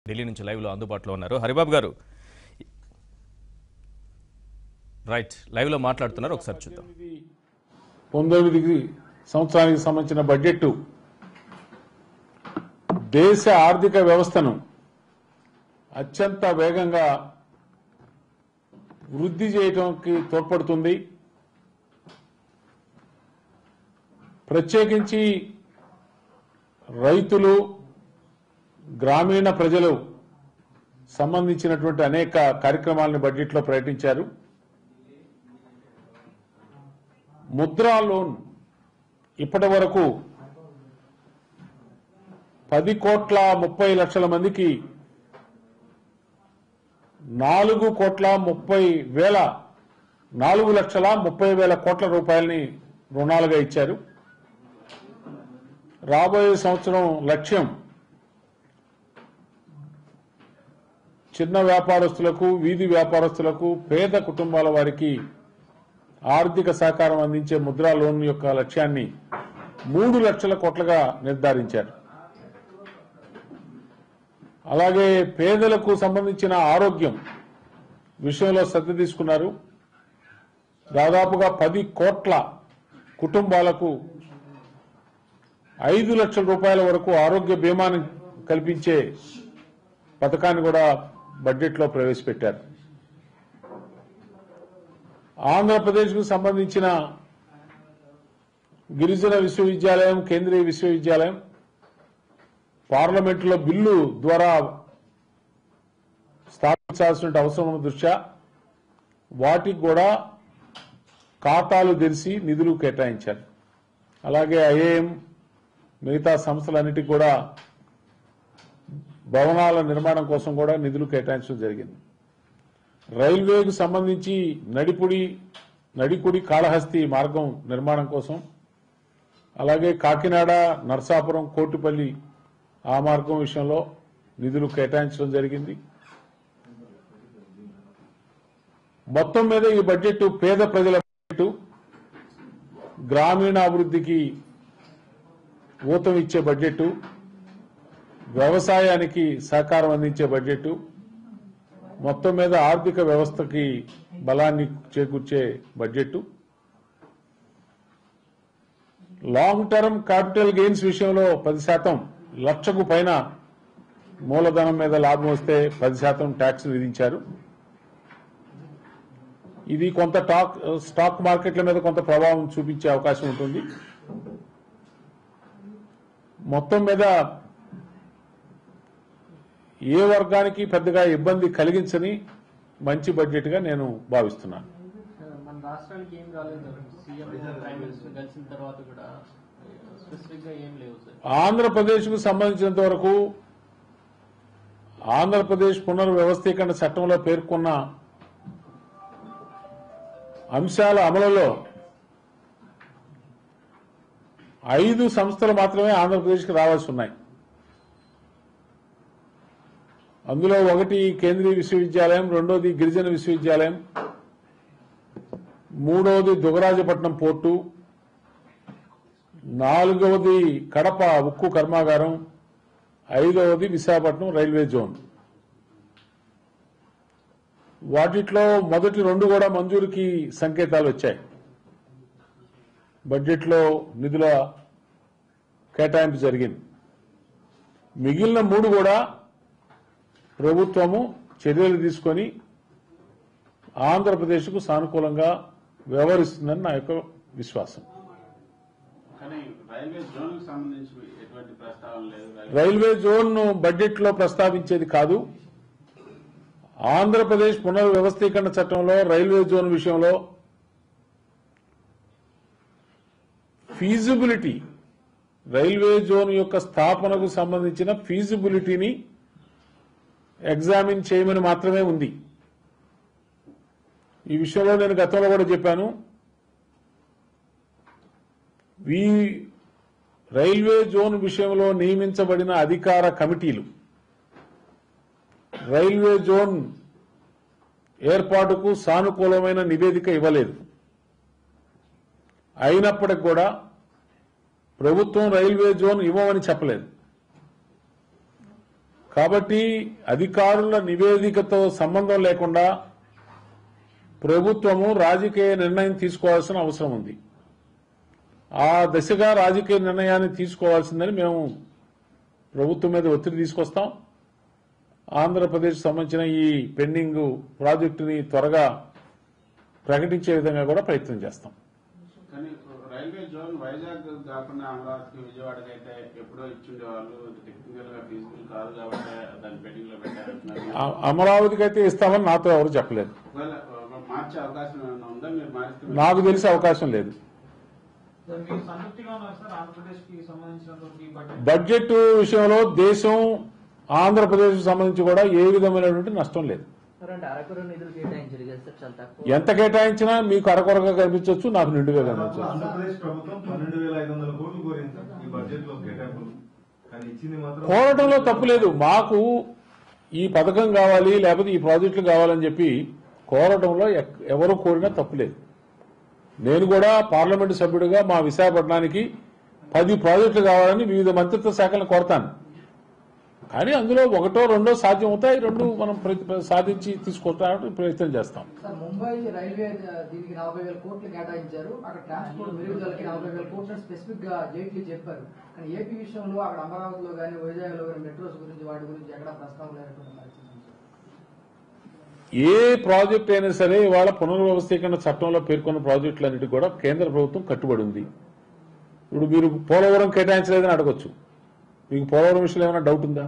ఢిల్లీ నుంచి లైవ్లో అందుబాటులో ఉన్నారు హరిబాబు గారు రైట్ లైవ్లో మాట్లాడుతున్నారు ఒకసారి చూద్దాం పంతొమ్మిది సంవత్సరానికి సంబంధించిన బడ్జెట్ దేశ ఆర్థిక వ్యవస్థను అత్యంత వేగంగా వృద్ధి చేయడానికి తోడ్పడుతుంది ప్రత్యేకించి రైతులు గ్రామీణ ప్రజలు సంబంధించినటువంటి అనేక కార్యక్రమాలను బడ్జెట్లో ప్రకటించారు ముద్రా లోన్ ఇప్పటి వరకు పది కోట్ల ముప్పై లక్షల మందికి నాలుగు కోట్ల ముప్పై వేల నాలుగు లక్షల ముప్పై వేల కోట్ల రూపాయలని రుణాలుగా ఇచ్చారు రాబోయే సంవత్సరం లక్ష్యం చిన్న వ్యాపారస్తులకు వీధి వ్యాపారస్తులకు పేద కుటుంబాల వారికి ఆర్థిక సహకారం అందించే ముద్రా లోన్ యొక్క లక్ష్యాన్ని మూడు లక్షల కోట్లుగా నిర్ధారించారు అలాగే పేదలకు సంబంధించిన ఆరోగ్యం విషయంలో శ్రద్ధ తీసుకున్నారు దాదాపుగా పది కోట్ల కుటుంబాలకు ఐదు లక్షల రూపాయల వరకు ఆరోగ్య బీమాను కల్పించే పథకాన్ని కూడా బడ్జెట్లో ప్రవేశపెట్టారు ఆంధ్రప్రదేశ్కు సంబంధించిన గిరిజన విశ్వవిద్యాలయం కేంద్రీయ విశ్వవిద్యాలయం పార్లమెంటులో బిల్లు ద్వారా స్థాపించాల్సిన అవసరం ఉన్న దృష్ట్యా వాటికి కూడా ఖాతాలు తెరిచి నిధులు కేటాయించారు అలాగే ఐఏఎం మిగతా సంస్థలన్నిటికీ కూడా భవనాల నిర్మాణం కోసం కూడా నిధులు కేటాయించడం జరిగింది రైల్వేకు సంబంధించి నడిపుడి నడికుడి కాళహస్తి మార్గం నిర్మాణం కోసం అలాగే కాకినాడ నర్సాపురం కోటిపల్లి ఆ మార్గం విషయంలో నిధులు కేటాయించడం జరిగింది మొత్తం మీద ఈ బడ్జెట్ పేద ప్రజల బడ్జెట్ గ్రామీణ అభివృద్ధికి ఊతం ఇచ్చే బడ్జెట్ వ్యవసాయానికి సహకారం అందించే బడ్జెట్ మొత్తం మీద ఆర్థిక వ్యవస్థకి బలాన్ని చేకూర్చే budget long term capital gains విషయంలో పది శాతం లక్షకు పైన మూలధనం మీద లాభం వస్తే పది శాతం ట్యాక్స్ విధించారు ఇది కొంత టాక్ స్టాక్ మార్కెట్ల మీద కొంత ప్రభావం చూపించే అవకాశం ఉంటుంది మొత్తం మీద ఏ వర్గానికి పెద్దగా ఇబ్బంది కలిగించని మంచి బడ్జెట్ గా నేను భావిస్తున్నాను మన రాష్ట్రానికి ఏం రాలేదు సార్ సీఎం ప్రైమ్ మినిస్టర్ కలిసిన తర్వాత కూడా స్పెసిఫిక్ గా ఏం లేవు సార్ ఆంధ్రప్రదేశ్ కు సంబంధించినంత వరకు ఆంధ్రప్రదేశ్ పునర్వ్యవస్థీకరణ చట్టంలో పేర్కొన్న అంశాల అమలులో ఐదు సంస్థలు మాత్రమే ఆంధ్రప్రదేశ్కి రావాల్సి ఉన్నాయి అందులో ఒకటి కేంద్రీయ విశ్వవిద్యాలయం రెండోది గిరిజన విశ్వవిద్యాలయం మూడవది దుగరాజపట్నం పోర్టు నాలుగవది కడప ఉక్కు కర్మాగారం ఐదవది విశాఖపట్నం రైల్వే జోన్ వాటిట్లో మొదటి రెండు కూడా మంజూరుకి సంకేతాలు వచ్చాయి బడ్జెట్లో నిధుల కేటాయింపు జరిగింది మిగిలిన మూడు కూడా ప్రభుత్వము చర్యలు తీసుకొని ఆంధ్రప్రదేశ్కు సానుకూలంగా వ్యవహరిస్తుందని నా యొక్క విశ్వాసం కానీ రైల్వే జోన్ కు సంబంధించి ఎటువంటి ప్రస్తావన లేదు రైల్వే రైల్వే జోన్ ను బడ్జెట్ లో ప్రస్తావించేది కాదు ఆంధ్రప్రదేశ్ పునర్వ్యవస్థీకరణ చట్టంలో రైల్వే జోన్ విషయంలో ఫీజిబిలిటీ రైల్వే జోన్ యొక్క స్థాపనకు సంబంధించిన ఫీజిబిలిటీని ఎగ్జామిన్ చేయమని మాత్రమే ఉంది ఈ విషయంలో నేను గతంలో కూడా చెప్పాను వీ రైల్వే జోన్ విషయంలో నియమించబడిన అధికార కమిటీలు రైల్వే జోన్ ఏర్పాటుకు సానుకూలమైన నివేదిక ఇవ్వలేదు అయినప్పటికి కూడా ప్రభుత్వం రైల్వే జోన్ ఇవ్వమని చెప్పలేదు కాబట్టి అధికారుల నివేదికతో సంబంధం లేకుండా ప్రభుత్వము రాజకీయ నిర్ణయం తీసుకోవాల్సిన అవసరం ఉంది ఆ దిశగా రాజకీయ నిర్ణయాన్ని తీసుకోవాల్సిందని మేము ప్రభుత్వం మీద ఒత్తిడి తీసుకొస్తాం ఆంధ్రప్రదేశ్ సంబంధించిన ఈ పెండింగ్ ప్రాజెక్టుని త్వరగా ప్రకటించే విధంగా కూడా ప్రయత్నం చేస్తాం కానీ రైల్వే జోన్ వైజాగ్ కాకుండా అమరావతికి విజయవాడకి అయితే ఎప్పుడో ఇచ్చిండే వాళ్ళు టెక్నికల్ గా ఫీజిబుల్ కాదు కాబట్టి దాన్ని పెండింగ్ లో పెట్టారంటున్నారు ఆ- అమరావతికి అయితే ఇస్తామని నాతో ఎవరు చెప్పలేదు ఒకవేళ మార్చే అవకాశం ఏమైనా ఉందా మీరు మారిస్తే నాకు తెలిసే అవకాశం లేదు సార్ మీరు సంతృప్తిగా ఉన్నారు సార్ ఆంధ్రప్రదేశ్ కి సంబంధించినటువంటి బడ్జెట్ బడ్జెట్ విషయంలో దేశం ఆంధ్రప్రదేశ్ సంబంధించి కూడా ఏ విధమైనటువంటి నష్టం లేదు సార్ అంటే అరకొర నిధులు కేటాయించారు కదా సార్ చాలా తక్కువ ఎంత కేటాయించినా మీకు అరకొరగా కనిపించవచ్చు నాకు నిండుగా కనిపించవచ్చు ఆంధ్రప్రదేశ్ ప్రభుత్వం పన్నెండు వేల ఐదు వందల కోట్లు కోరింది సార్ ఈ బడ్జెట్ లో కేటాయింపులు కానీ ఇచ్చింది మాత్రం కోరటంలో తప్పు లేదు మాకు ఈ పథకం కావాలి లేకపోతే ఈ ప్రాజెక్టులు కావాలని చెప్పి కోరటంలో ఎక్- ఎవరు కోరినా తప్పు లేదు నేను కూడా పార్లమెంటు సభ్యుడిగా మా విశాఖపట్నానికి పది ప్రాజెక్టులు కావాలని వివిధ మంత్రిత్వ శాఖలను కోరతాను కానీ అందులో ఒకటో రెండో సాధ్యం అవుతాయి రెండు మనం ప్రతి- సాధించి తీసుకుంటానికి ప్రయత్నం చేస్తాం సార్ ముంబై రైల్వే దీనికి నలభై వేల కోట్లు కేటాయించారు అక్కడ ట్రాన్స్పోర్ట్ మెరుగుదలకి నలభై వేల కోట్లు స్పెసిఫిక్ గా జైట్లీ చెప్పారు కానీ ఏపీ విషయంలో అక్కడ అమరావతిలో కానీ వైజాగ్ లో కానీ మెట్రోస్ గురించి వాటి గురించి ఎక్కడ ప్రస్తావన లేనటువంటి పరిస్థితి ఉంది సార్. ఏ ప్రాజెక్ట్ అయినా సరే ఇవాళ పునర్వ్యవస్థీకరణ చట్టంలో పేర్కొన్న ప్రాజెక్టులన్నిటి కూడా కేంద్ర ప్రభుత్వం కట్టుబడి ఉంది ఇప్పుడు మీరు పోలవరం కేటాయించలేదని అడగొచ్చు మీకు పోలవరం విషయంలో ఏమైనా డౌట్ ఉందా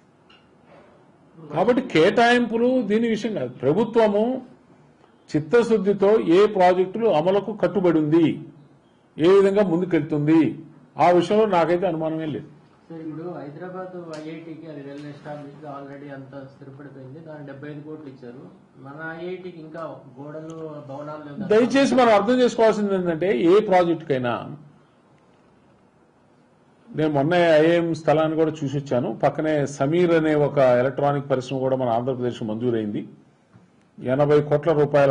కాబట్టి కేటాయింపులు దీని విషయం కాదు ప్రభుత్వము చిత్తశుద్ధితో ఏ ప్రాజెక్టులు అమలుకు కట్టుబడి ఉంది ఏ విధంగా ముందుకెళ్తుంది ఆ విషయంలో నాకైతే అనుమానమే లేదు సార్ ఇప్పుడు హైదరాబాద్ ఐఐటికి అది వెల్ ఎస్టాబ్లిష్ ఆల్రెడీ అంత స్థిరపడిపోయింది దాని డెబ్బై ఐదు కోట్లు ఇచ్చారు మన ఐఐటికి ఇంకా గోడలు భవనాలు లేవు కదా. దయచేసి మనం అర్థం చేసుకోవాల్సింది ఏంటంటే ఏ ప్రాజెక్టుకైనా నేను మొన్న ఐఏఎం స్థలాన్ని కూడా చూసి వచ్చాను పక్కనే సమీర్ అనే ఒక ఎలక్ట్రానిక్ పరిశ్రమ కూడా మన ఆంధ్రప్రదేశ్ మంజూరైంది ఎనభై కోట్ల రూపాయల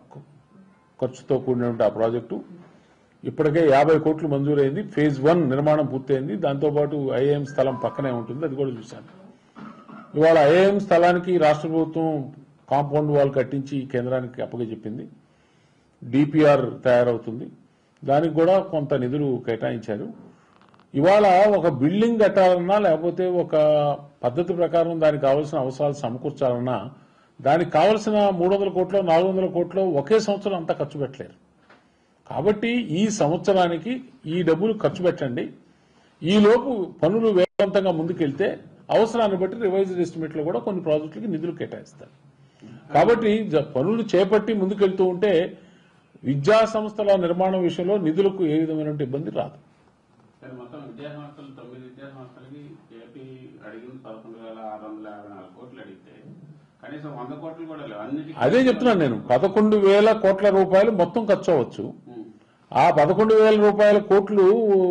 ఖర్చుతో కూడినటువంటి ఆ ప్రాజెక్టు ఇప్పటికే యాభై కోట్లు మంజూరైంది ఫేజ్ వన్ నిర్మాణం పూర్తయింది దాంతోపాటు ఐఏఎం స్థలం పక్కనే ఉంటుంది అది కూడా చూశాను ఇవాళ ఐఏఎం స్థలానికి రాష్ట్ర ప్రభుత్వం కాంపౌండ్ వాల్ కట్టించి కేంద్రానికి అప్పగచెప్పింది డిపిఆర్ తయారవుతుంది దానికి కూడా కొంత నిధులు కేటాయించారు ఇవాళ ఒక బిల్డింగ్ కట్టాలన్నా లేకపోతే ఒక పద్ధతి ప్రకారం దానికి కావాల్సిన అవసరాలు సమకూర్చాలన్నా దానికి కావలసిన మూడు వందల కోట్లు నాలుగు వందల కోట్లు ఒకే సంవత్సరం అంతా ఖర్చు పెట్టలేరు కాబట్టి ఈ సంవత్సరానికి ఈ డబ్బులు ఖర్చు పెట్టండి ఈ లోపు పనులు వేగవంతంగా ముందుకెళ్తే అవసరాన్ని బట్టి రివైజ్డ్ ఎస్టిమేట్ లో కూడా కొన్ని ప్రాజెక్టులకి నిధులు కేటాయిస్తారు కాబట్టి జ- పనులు చేపట్టి ముందుకెళ్తూ ఉంటే విద్యా సంస్థల నిర్మాణం విషయంలో నిధులకు ఏ విధమైన ఇబ్బంది రాదు సరే మొత్తం విద్యా సంస్థలు తొమ్మిది విద్యా సంస్థలకి ఏపీ అడిగింది పదకొండు వేల ఆరు వందల యాభై నాలుగు కోట్లు అడిగితే కనీసం వంద కోట్లు కూడా లేవు అన్నిటికీ అదే చెప్తున్నాను నేను పదకొండు వేల కోట్ల రూపాయలు మొత్తం ఖర్చు అవ్వచ్చు ఉం. ఆ పదకొండు వేల రూపాయల కోట్లు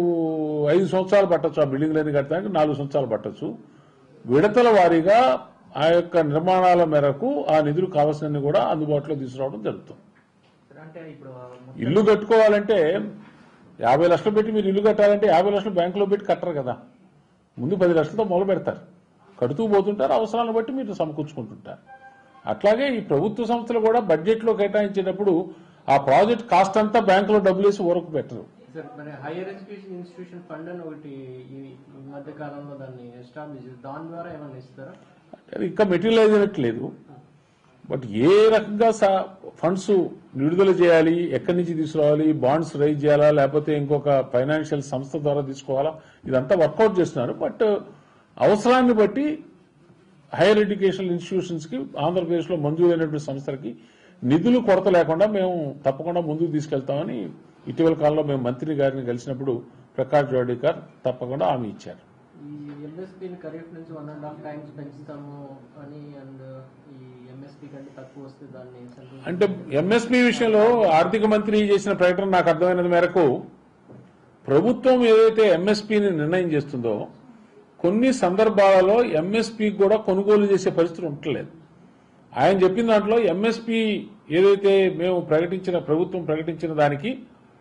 ఐదు సంవత్సరాలు పట్టొచ్చు ఆ బిల్డింగ్లన్నీ కట్టడానికి నాలుగు సంవత్సరాలు పట్టొచ్చు విడతల వారీగా ఆ యొక్క నిర్మాణాల మేరకు ఆ నిధులు కావాల్సినవి కూడా అందుబాటులో తీసుకురావడం జరుగుతుంది సార్ అంటే ఇప్పుడు మొత్తం ఇల్లు కట్టుకోవాలంటే యాభై లక్షలు పెట్టి మీరు ఇల్లు కట్టాలంటే యాభై లక్షలు బ్యాంకులో పెట్టి కట్టరు కదా ముందు పది లక్షలతో మొదలు పెడతారు కడుతూ పోతుంటారు అవసరాలను బట్టి మీరు సమకూర్చుకుంటుంటారు అట్లాగే ఈ ప్రభుత్వ సంస్థలు కూడా బడ్జెట్లో కేటాయించేటప్పుడు ఆ ప్రాజెక్ట్ కాస్ట్ అంతా బ్యాంకులో డబ్బులు వేసి ఊరకు పెట్టరు సార్ మరి హైయర్ ఎడ్యుకేషన్ ఇన్స్టిట్యూషన్ ఫండ్ అని ఒకటి ఈ ఈ మధ్య కాలంలో దాన్ని ఎస్టాబ్లిష్ దాని ద్వారా ఏమైనా ఇస్తారా అది ఇంకా మెటీరియలైజ్ అయినట్లేదు బట్ ఏ రకంగా ఫండ్స్ విడుదల చేయాలి ఎక్కడి నుంచి తీసుకురావాలి బాండ్స్ రైజ్ చేయాలా లేకపోతే ఇంకొక ఫైనాన్షియల్ సంస్థ ద్వారా తీసుకోవాలా ఇదంతా వర్కౌట్ చేస్తున్నారు బట్ అవసరాన్ని బట్టి హైయర్ ఎడ్యుకేషన్ ఇన్స్టిట్యూషన్స్ కి ఆంధ్రప్రదేశ్ లో మంజూరైనటువంటి సంస్థలకి నిధులు కొరత లేకుండా మేము తప్పకుండా ముందుకు తీసుకెళ్తామని ఇటీవల కాలంలో మేము మంత్రి గారిని కలిసినప్పుడు ప్రకాష్ జావడేకర్ తప్పకుండా హామీ ఇచ్చారు ఈ ఎంఎస్పీని ఖరీఫ్ నుంచి వన్ అండ్ హాఫ్ టైమ్స్ పెంచుతాము అని అండ్ ఈ ఎంఎస్పీ కంటే తక్కువ వస్తే దాన్ని central అంటే ఎంఎస్పీ విషయంలో ఆర్థిక మంత్రి చేసిన ప్రకటన నాకు అర్థమైనది మేరకు ప్రభుత్వం ఏదైతే ఎంఎస్పీని నిర్ణయం చేస్తుందో కొన్ని సందర్భాలలో ఎంఎస్పీ కూడా కొనుగోలు చేసే పరిస్థితి ఉండట్లేదు ఆయన చెప్పిన దాంట్లో ఎంఎస్పీ ఏదైతే మేము ప్రకటించిన ప్రభుత్వం ప్రకటించిన దానికి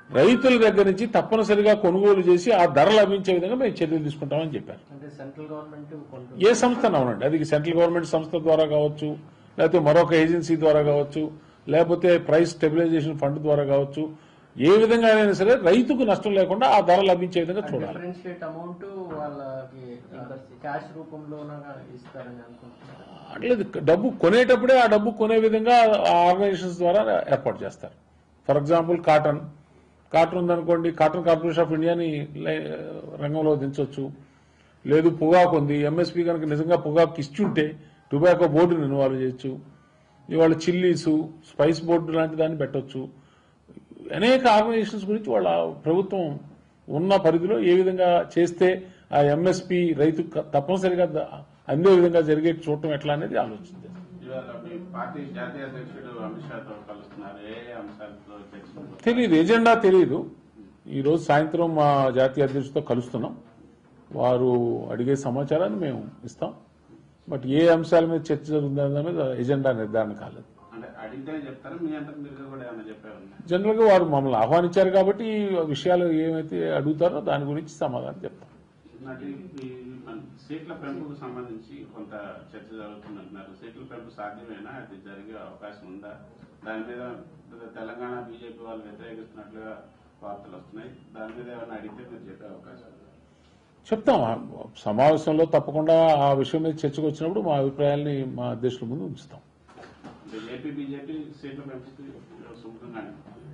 రైతుల దగ్గర నుంచి తప్పనిసరిగా కొనుగోలు చేసి ఆ ధర లభించే విధంగా మేము చర్యలు తీసుకుంటామని చెప్పారు అంటే సెంట్రల్ గవర్నమెంట్ కొంటుంది ఏ సంస్థ అవునండి అది సెంట్రల్ గవర్నమెంట్ సంస్థ ద్వారా కావచ్చు లేకపోతే మరొక ఏజెన్సీ ద్వారా కావచ్చు లేకపోతే ప్రైస్ స్టెబిలైజేషన్ ఫండ్ ద్వారా కావచ్చు ఏ విధంగా అయినా సరే రైతుకు నష్టం లేకుండా ఆ ధర లభించే విధంగా చూడాలి డిఫరెన్షియేట్ అమౌంట్ వాళ్ళకి క్యాష్ రూపంలో ఇస్తారని అనుకుంటున్నారు అట్లేదు డబ్బు కొనేటప్పుడే ఆ డబ్బు కొనే విధంగా ఆ ఆర్గనైజేషన్స్ ద్వారా ఏర్పాటు చేస్తారు ఫర్ ఎగ్జాంపుల్ కాటన్ కాటన్ ఉందనుకోండి కాటన్ కార్పొరేషన్ ఆఫ్ ఇండియాని లై- రంగంలో దించవచ్చు లేదు పొగాకు ఉంది ఎంఎస్పీ కనుక నిజంగా పొగాకు ఇచ్చుంటే టొబాకో బోర్డుని ఇన్వాల్వ్ చేయొచ్చు ఇవాళ చిల్లీస్ స్పైస్ బోర్డు లాంటి దాన్ని పెట్టొచ్చు అనేక ఆర్గనైజేషన్స్ గురించి వాళ్ళ ప్రభుత్వం ఉన్న పరిధిలో ఏ విధంగా చేస్తే ఆ ఎంఎస్పి రైతు తప్పనిసరిగా ద- అందే విధంగా జరిగే చూడటం ఎట్లా అనేది ఆలోచించారు ఇవాళ మీ పార్టీ జాతీయ అధ్యక్షుడు అమిత్ షాతో కలుస్తున్నారు ఏ ఏ అంశాలతో చర్చించారు తెలియదు ఎజెండా తెలియదు ఈ రోజు సాయంత్రం మా జాతీయ అధ్యక్షుడితో కలుస్తున్నాం వారు అడిగే సమాచారాన్ని మేము ఇస్తాం బట్ ఏ అంశాల మీద చర్చ జరుగుతుందనే దాని మీద ఎజెండా నిర్ధారణ కాలేదు అంటే అడిగితేనే చెప్తారు మీ అంతకు మీరు కూడా ఏమైనా చెప్పారు జనరల్ గా వారు మమ్మల్ని ఆహ్వానించారు కాబట్టి ఈ విషయాలు ఏమైతే అడుగుతారో దాని గురించి సమాధానం చెప్తాం నాటి ఈ మన సీట్ల పెంపుకు సంబంధించి కొంత చర్చ జరుగుతుందంటున్నారు సీట్ల పెంపు సాధ్యమేనా అది జరిగే అవకాశం ఉందా దాని మీద తెలంగాణ బీజేపీ వాళ్ళు వ్యతిరేకిస్తున్నట్లుగా వార్తలు వస్తున్నాయి దాని మీద ఏమైనా అడిగితే మీరు చెప్పే అవకాశం ఉందా? చెప్తాం ఆ సమావేశంలో తప్పకుండా ఆ విషయం మీద చర్చకు వచ్చినప్పుడు మా అభిప్రాయాల్ని మా అధ్యక్షుల ముందు ఉంచుతాం అంటే ఏపీ బీజేపీ సీట్ల పెంపుకి సుముఖంగానే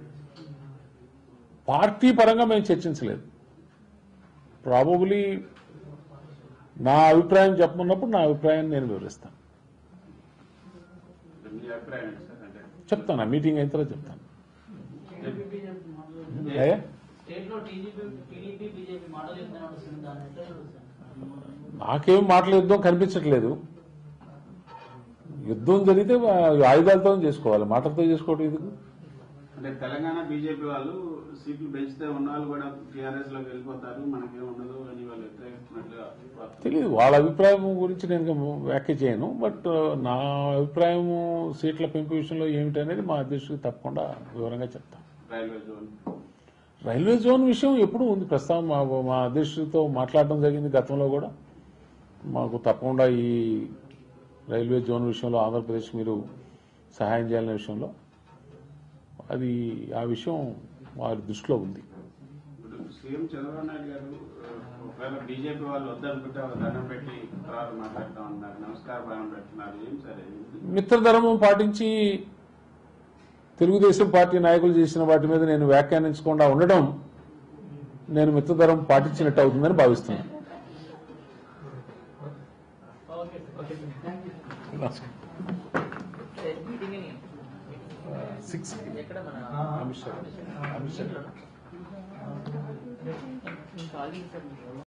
పార్టీ పరంగా మేము చర్చించలేదు ప్రాబబులీ నా అభిప్రాయం చెప్పమన్నప్పుడు నా అభిప్రాయాన్ని నేను వివరిస్తాను మీ అభిప్రాయం ఏంటి సార్ అంటే చెప్తాను ఆ మీటింగ్ అయిన తర్వాత చెప్తాను ఏ? స్టేట్ లో టీడీపీ టీడీపీ బీజేపీ మోడల్ యుద్ధం నడుస్తుంది దాని ఎట్లా చూస్తారు? నాకేం మాటల యుద్ధం కనిపించట్లేదు యుద్ధం జరిగితే ఆయుధాలతో చేసుకోవాలి మాటలతో చేసుకోవడం ఎందుకు అంటే తెలంగాణ బీజేపీ వాళ్ళు సీట్లు పెంచితే ఉన్న వాళ్ళు కూడా టీఆర్ఎస్ లోకి వెళ్ళిపోతారు మనకేం ఉండదు అని వాళ్ళు వ్యతిరేకిస్తున్నట్లుగా వార్తలు. తెలియదు వాళ్ళ అభిప్రాయం గురించి నేను వ్యాఖ్య చేయను బట్ నా అభిప్రాయం సీట్ల పెంపు విషయంలో ఏమిటనేది మా అధ్యక్షుడికి తప్పకుండా వివరంగా చెప్తాను రైల్వే జోన్ రైల్వే జోన్ విషయం ఎప్పుడూ ఉంది ప్రస్తుతం మా మా అధ్యక్షుడితో మాట్లాడడం జరిగింది గతంలో కూడా మాకు తప్పకుండా ఈ రైల్వే జోన్ విషయంలో ఆంధ్రప్రదేశ్ మీరు సహాయం చేయాలనే విషయంలో అది ఆ విషయం వారి దృష్టిలో ఉంది ఇప్పుడు సీఎం చంద్రబాబు నాయుడు గారు ఆ, ఒకవేళ బీజేపీ వాళ్ళు వద్దనుకుంటే ఒక దండం పెట్టి తర్వాత మాట్లాడతాం అన్నారు నమస్కార బాణం పెడుతున్నారు ఏం సరే మిత్రధర్మం పాటించి తెలుగుదేశం పార్టీ నాయకులు చేసిన వాటి మీద నేను వ్యాఖ్యానించకుండా ఉండడం నేను మిత్రధర్మం పాటించినట్టు అవుతుందని భావిస్తున్నాను మీటింగ్ సిక్స్ ఎక్కడ మన అమిత్ షా అమిత్ షా ఖాళీ సార్